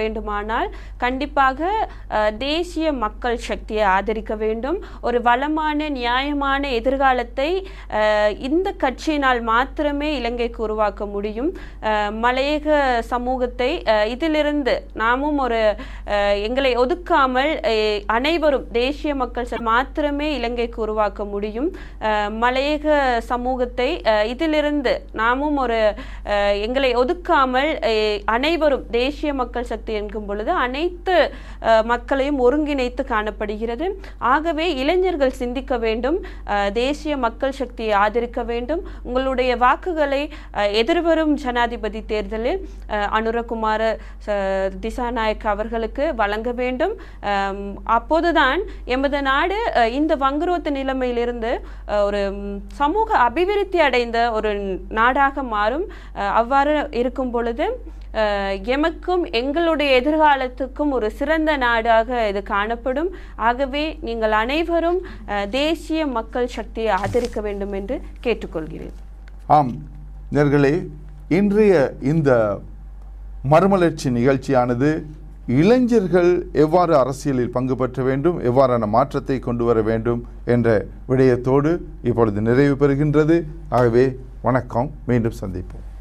வேண்டுமானால் கண்டிப்பாக அஹ், தேசிய மக்கள் சக்தியை ஆதரிக்க வேண்டும் ஒரு வளமான நியாயமான எதிர்காலத்தை அஹ், இந்த கட்சியினால் மாத்திரமே இலங்கைக்கு உருவாக்க முடியும் அஹ், மலையக சமூகத்தை அஹ், இதிலிருந்து நாமும் ஒரு அஹ், எங்களை ஒதுக்காமல் அஹ், அனைவரும் தேசிய மக்கள் ச- மாத்திரமே இலங்கைக்கு உருவாக்க முடியும் அஹ், மலையக சமூகத்தை அஹ், இதிலிருந்து நாமும் ஒரு அஹ், எங்களை ஒதுக்காமல் அஹ், அனைவரும் தேசிய மக்கள் சக்தி என்கும் பொழுது அனைத்து அஹ், மக்களையும் ஒருங்கிணைத்து காணப்படுகிறது ஆகவே இளைஞர்கள் சிந்திக்க வேண்டும் அஹ், தேசிய மக்கள் சக்தியை ஆதரிக்க வேண்டும் உங்களுடைய வாக்குகளை அஹ், எதிர்வரும் ஜனாதிபதி தேர்தலில் அஹ், அனுரகுமார ச- திசாநாயக் அவர்களுக்கு வழங்க வேண்டும் அம், அப்போதுதான் எமது நாடு அஹ், இந்த வங்குரோத்து நிலைமையிலிருந்து அஹ், ஒரு ம், சமூக அபிவிருத்தி அடைந்த ஒரு நாடாக மாறும் அஹ், அவ்வாறு இருக்கும் பொழுது அஹ், எமக்கும் எங்களுடைய எதிர்காலத்துக்கும் ஒரு சிறந்த நாடாக இது காணப்படும் ஆகவே நீங்கள் அனைவரும் அஹ், தேசிய மக்கள் சக்தியை ஆதரிக்க வேண்டும் என்று கேட்டுக்கொள்கிறேன் ஆம் நேர்களே இன்றைய இந்த மறுமலர்ச்சி நிகழ்ச்சியானது இளைஞர்கள் எவ்வாறு அரசியலில் பங்கு பெற்ற வேண்டும் எவ்வாறான மாற்றத்தை கொண்டு வர வேண்டும் என்ற விடயத்தோடு இப்பொழுது நிறைவு பெறுகின்றது ஆகவே வணக்கம் மீண்டும் சந்திப்போம்